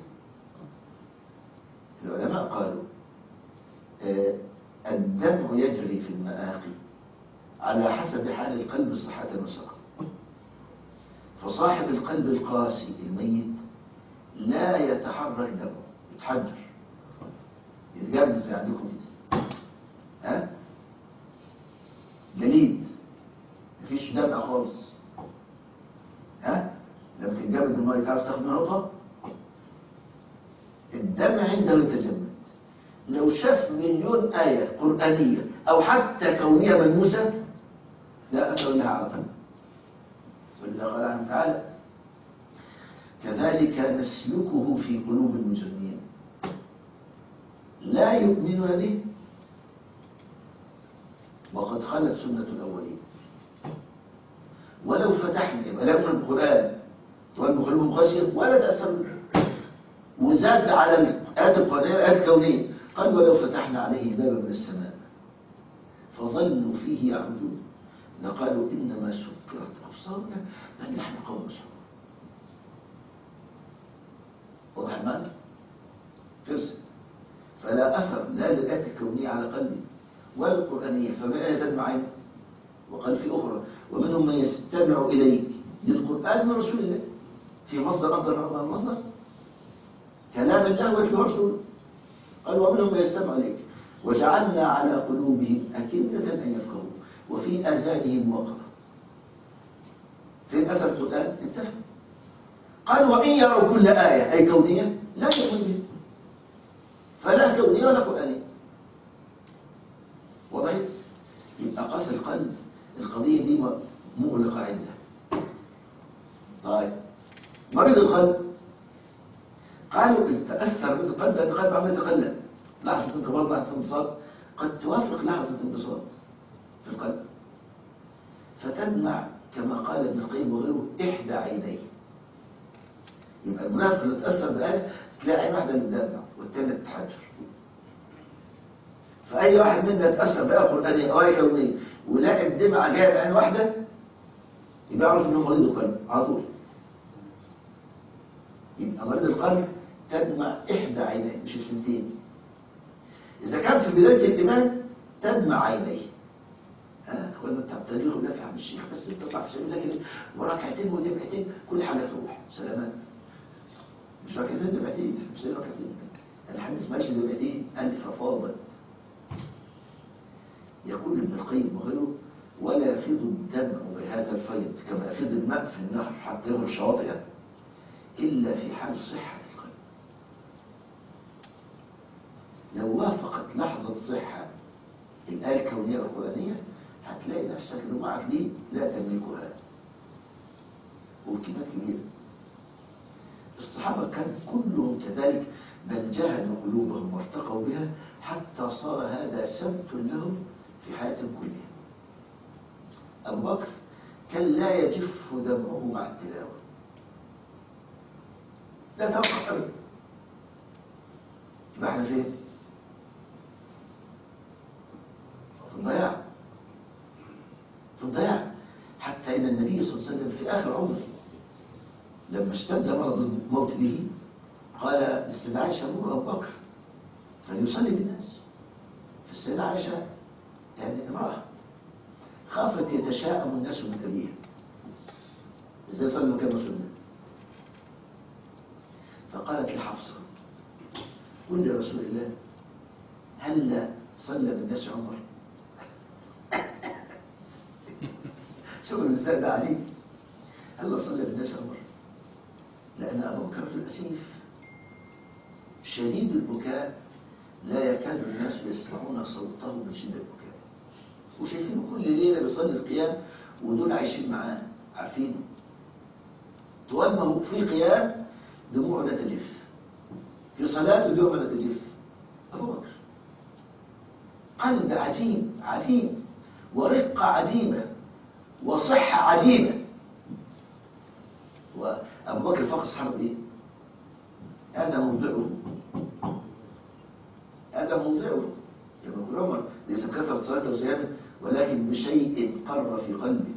العلماء قالوا آه، الدمع يجري في المآقي على حسب حال القلب صحة وسقم فصاحب القلب القاسي الميت لا يتحرك دمه يتحجر يتجمد زي عندكم كده ها جليد مفيش دمع خالص ها لما تتجمد الميه تعرف تاخد منها نقطه الدمع عنده يتجمد لو شاف مليون آية قرآنية أو حتى كونية ملموسة لا أثر لها على قلبه ولذا قال عنه تعالى كذلك نسلكه في قلوب المجرمين لا يؤمنون به وقد خلت سنة الأولين ولو فتحنا يبقى لا يؤمن بالقرآن وأن قلوبهم قاسية ولا تأثر به وزاد على الآيات القرآنية الآيات الكونية قال ولو فتحنا عليه بابا من السماء فظلوا فيه يعرجون لقالوا إنما سكرت أبصارنا بل نحن قوم مسحورون واضح المعنى؟ خلصت فلا أثر لا للآيات الكونية على قلبي ولا القرآنية فمن أين تدمع عينه وقال في أخرى ومنهم من يستمع إليك للقرآن من رسول الله في مصدر أفضل من المصدر كلام الله ويتلو رسوله قال ومنهم من يستمع إليك وجعلنا على قلوبهم أكنة أن يفقهوا وفي آذانهم وقرا فين أثر القرآن انتهى قال وإن يروا كل آية أي كونية لا تؤمن بها فلا كونية ولا قرآنية وضعت يبقى قاس القلب القضية دي مغلقة عنده طيب مريض القلب قالوا إن تأثر بالقلب لأن القلب عمال يتقلب لحظة انقباض لحظة انبساط قد توافق لحظة انبساط في القلب فتدمع كما قال ابن القيم وغيره إحدى عينيه يبقى المنافق اللي تأثر بآية تلاقي عين واحدة اللي بتدمع والتانية بتتحجر فأي واحد منا يتأثر بآية قرآنية أو آية كونية ولاقي الدمعة جاية بعين واحدة يبقى يعرف إنه مريض القلب على طول يبقى مريض القلب تدمع إحدى عينيه مش الثنتين إذا كان في بداية الإيمان تدمع عينيه ها هو انت بتاريخ يقول لك يا عم الشيخ بس انت تطلع في سبيل لكن وركعتين ودمعتين كل حاجه تروح سلامات مش ركعتين دمعتين مش زي ركعتين الحديث ماشي دمعتين الف فاضت يقول ابن القيم وغيره ولا يفيض الدمع بهذا الفيض كما يفيض الماء في النهر حتى يغرق الشواطئ الا في حال صحه القلب لو وافقت لحظه صحه الآية الكونية والقرآنية هتلاقي نفسك دموعك دي لا تملكها وكلمات كبيرة الصحابة كان كلهم كذلك بل جهدوا قلوبهم وارتقوا بها حتى صار هذا سمت لهم في حياتهم كلها أبو بكر كان لا يجف دمعه مع التلاوة لا توقف أبدا يبقى احنا فين؟ في الضياع في الضياع حتى إن النبي صلى الله عليه وسلم في آخر عمره لما اشتد مرض الموت به قال للسيدة عائشة مر أبو بكر فليصلي بالناس فالسيدة عائشة يعني امرأة خافت يتشاءم الناس من أبيها ازاي صلوا كما سنة فقالت لحفصة قل يا رسول الله هل صلى بالناس عمر شوف الإنسان ده عجيب هل صلى بالناس عمر لأن أبو بكر في الأسيف شديد البكاء لا يكاد الناس يسمعون صوته من شدة بكائه وشايفينه كل ليلة بيصلي القيام ودول عايشين معاه عارفينه توجهوا في قيام دموعه لا تجف في صلاته دموعه لا تجف أبو بكر قلب عجيب عجيب ورقة عجيبة وصحة عجيبة وأبو بكر فقط صحابه إيه؟ هذا موضعه هذا موضعه كما يقول عمر ليس بكثرة صلاته وصيامه ولكن بشيء قر في قلبه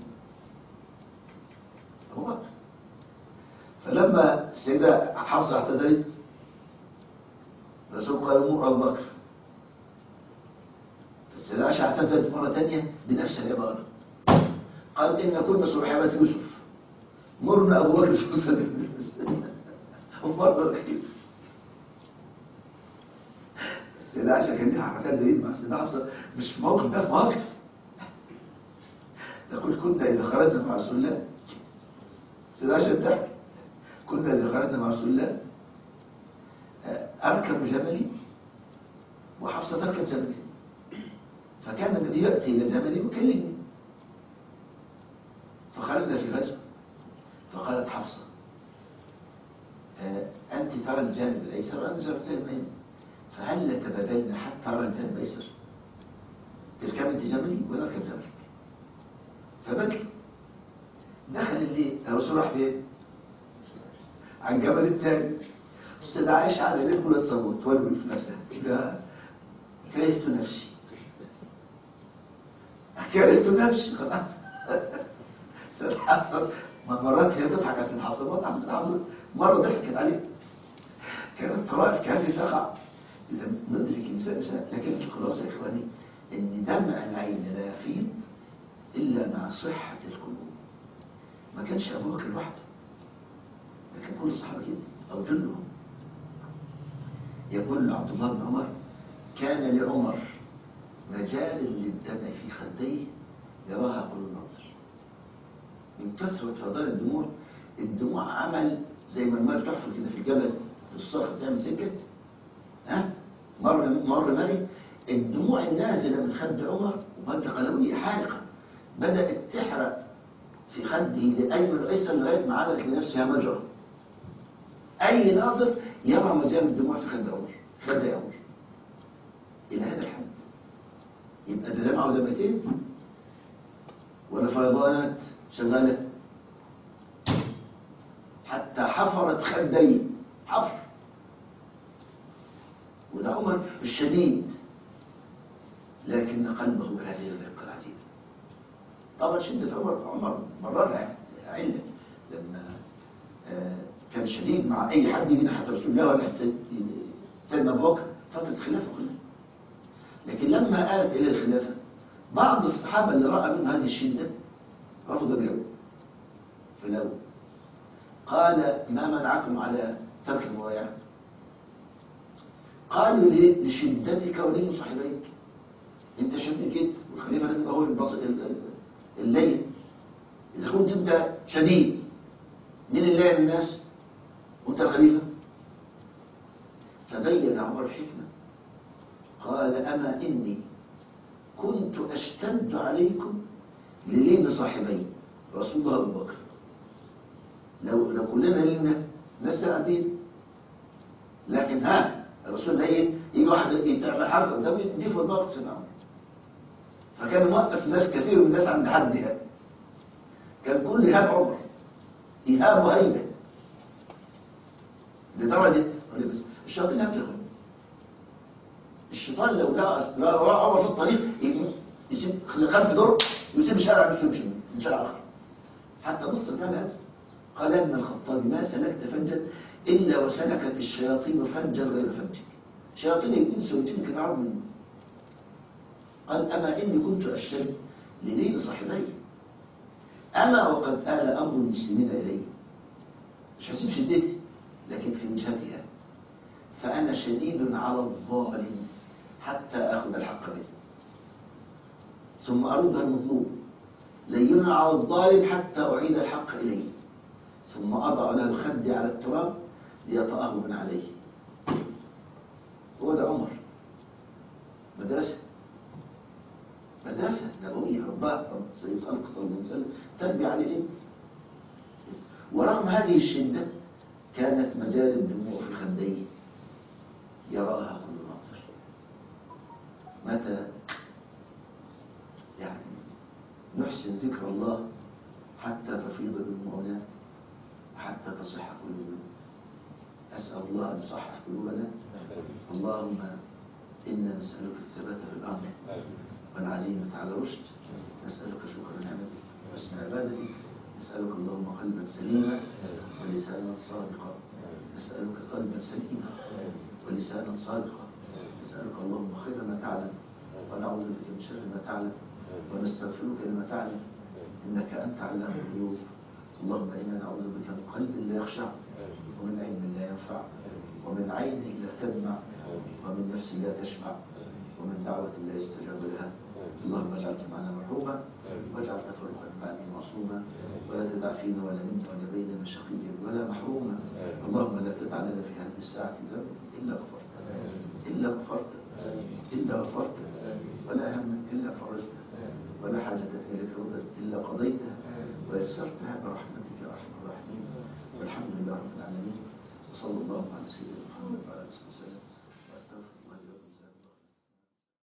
أبو بكر فلما السيدة حفصة اعتذرت الرسول قال مر أبو بكر فالسيدة عائشة اعتذرت مرة ثانية بنفس العبارة قال إن كنا صحابة يوسف مرنا أبو بكر في وسط ومرة الأخير السيدة عائشة كان لها حركات زي دي مع السيدة حفصة مش في موقف ده في موقف تقول كنا إذا خرجنا مع رسول الله السيدة عائشة بتحكي كنا إذا خرجنا مع رسول الله أركب جملي وحفصة تركب جملي فكان النبي يأتي إلى جملي ويكلمني فخرجنا في غزو فقالت حفصة آه، أنت ترى الجانب الأيسر وأنا جرى الجانب الأيمن فهل تبادلنا حتى أرى الجانب الأيسر تركب أنت جملي وأنا أركب جملك فبكي دخل الليل الرسول راح فين؟ عن جبل التاني السيدة عائشة على الليل ولا تصوت تولول في نفسها كده كرهت نفسي كرهت نفسي خلاص سيدة حفصة ما مرات هي تضحك على سيدة حفصة مرة على سيدة حفصة مرة ضحكت عليه كانت قراءة كهف تقع إذا ندرك إنسان إنسان لكن الخلاصة يا إخواني إن دمع العين لا يفيض إلا مع صحة القلوب ما كانش أبو بكر لوحده لكن كل الصحابة كده أو جلهم يقول عبد الله بن عمر كان لعمر مجال للدمع في خديه يراها كل الناظر من كثرة فضال الدموع الدموع عمل زي ما الماء بتحفر كده في الجبل في الصخر تعمل سكة ها مر مر مالي الدموع النازلة من خد عمر ومادة قلوية حارقة بدأت تحرق في خده لأيمن الأيسر لغاية ما عملت لنفسها مجرى أي ناظر يرى مجال الدموع في خد عمر خد عمر إلى هذا الحد يبقى ده دمعة ودمعتين ولا فيضانات شغالة حتى حفرت خديه حفر وده عمر الشديد لكن قلبه هذه الرقة العجيبة طبعا شدة عمر عمر مررها علة لما آه، كان شديد مع أي حد يجي ناحية رسول الله ولا سيد- سيدنا أبو بكر فترة الخلافة كلها لكن لما آلت إلى الخلافة بعض الصحابة اللي رأى منه هذه الشدة رفضوا الجو في الأول قال ما منعكم على ترك المبايعة قالوا ليه لشدتك ولين صاحبيك انت شديد جدا والخليفة لازم يبقى هو البص- ال- ال- اللين إذا كنت أنت شديد مين اللي لين الناس وأنت الخليفة فبين عمر الحكمة قال أما إني كنت أشتد عليكم للين صاحبي رسول الله أبو بكر لو لو كلنا لنا ناس عبيد لكن ها الرسول ده ايه يجي واحد يتعمل حركه قدامه يديه في الضغط سيدنا عمر فكان موقف ناس كثير من الناس عند حدها كان كل إيهاب عمر إيهاب وهيبة لدرجة قال بس الشياطين هتغلب الشيطان لو لقى لو رأى عمر في الطريق يسيب خلف دور ويسيب الشارع نفسه يمشي من شارع آخر حتى نص الفعل هذا قال يا ابن الخطاب ما سلكت فجا إلا وسلكت الشياطين فجا غير فجك شياطين الإنس والجن كانوا عرض منه قال أما إني كنت أشتري لدين صاحبي أما وقد آل أمر المسلمين إلي مش هسيب شدتي لكن في وجهتها فأنا شديد على الظالم حتى أخذ الحق منه ثم أردها المطلوب لين على الظالم حتى أعيد الحق إليه ثم أضع له خدي على التراب ليطأه من عليه هو ده عمر مدرسة مدرسة نبوية ربها رب سيد خلق صلى الله عليه وسلم تربي عليه ورغم هذه الشدة كانت مجال الدموع في خديه يراها كل ناظر متى يعني نحسن ذكر الله حتى تفيض دموعنا وحتى تصح قلوبنا أسأل الله أن يصحح قلوبنا اللهم إنا نسألك الثبات في الأمر والعزيمة على رشد نسألك شكر نعمتك وحسن عبادتك نسألك اللهم قلبا سليما ولسانا صادقا نسألك قلبا سليما ولسانا صادقا نسألك اللهم خير ما تعلم ونعوذ بك من شر ما تعلم ونستغفرك لما تعلم إنك أنت علام الغيوب اللهم إنا نعوذ بك من قلب لا يخشع ومن علم لا ينفع ومن عين لا تدمع ومن نفس لا تشبع ومن دعوة لا يستجاب لها اللهم اجعل جمعنا مرحوما واجعل تفرقا بعدي معصوما ولا تدع فينا ولا منا ولا بيننا شقيا ولا محروما اللهم لا تدع لنا في هذه الساعة ذنب إلا غفرته إلا غفرته إلا غفرته ولا هم إلا فرجته ولا حاجة إليك ردت إلا قضيتها ويسرتها برحمتك يا أرحم الراحمين والحمد لله رب العالمين وصلى الله على سيدنا محمد وعلى آله وسلم واستغفر